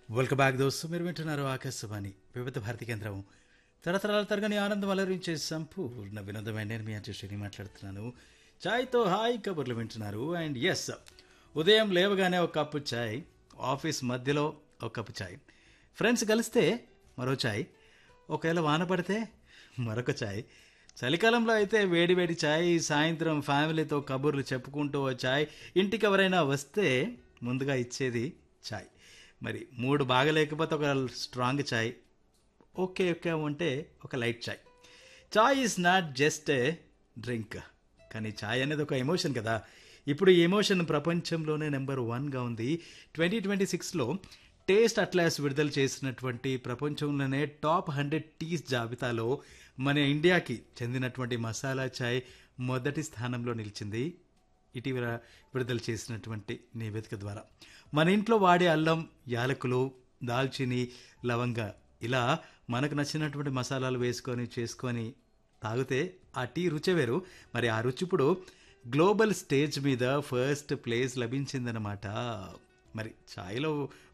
welcome back దోస్తు మీరు వింటున్నారు ఆకాశవాణి వివిధ భారతి కేంద్రం తరతరాల తరగని ఆనందం అలరించే సంపూర్ణ వినోదమైన నేను మీ అధ్యక్షుని మాట్లాడుతున్నాను చాయ్తో హాయ్ కబుర్లు వింటున్నారు అండ్ ఎస్ ఉదయం లేవగానే ఒక కప్పు చాయ్ ఆఫీస్ మధ్యలో ఒక కప్పు చాయ్ ఫ్రెండ్స్ కలిస్తే మరో చాయ్ ఒకవేళ వాన పడితే మరొక చాయ్ చలికాలంలో అయితే వేడి వేడి చాయ్ సాయంత్రం ఫ్యామిలీతో కబుర్లు చెప్పుకుంటూ ఓ చాయ్ ఇంటికి ఎవరైనా వస్తే ముందుగా ఇచ్చేది చాయ్ మరి మూడు బాగలేకపోతే ఒక స్ట్రాంగ్ చాయ్ ఓకే ఓకే ఉంటే ఒక light chai chai is not just a drink కానీ చాయ్ అనేది ఒక ఎమోషన్ కదా ఇప్పుడు ఈ ఎమోషన్ ప్రపంచంలోనే నెంబర్ వన్గా ఉంది ట్వంటీ ట్వంటీ సిక్స్లో టేస్ట్ అట్లాస్ విడుదల చేసినటువంటి ప్రపంచంలోనే టాప్ హండ్రెడ్ టీస్ జాబితాలో మన ఇండియాకి చెందినటువంటి మసాలా చాయ్ మొదటి స్థానంలో నిలిచింది ఇటీవల విడుదల చేసినటువంటి నివేదిక ద్వారా మన ఇంట్లో వాడే అల్లం యాలకులు దాల్చిని లవంగ ఇలా మనకు నచ్చినటువంటి మసాలాలు వేసుకొని చేసుకొని తాగితే ఆ టీ రుచి వేరు మరి ఆ రుచి ఇప్పుడు గ్లోబల్ స్టేజ్ మీద ఫస్ట్ ప్లేస్ లభించిందనమాట మరి ఛాయ్లో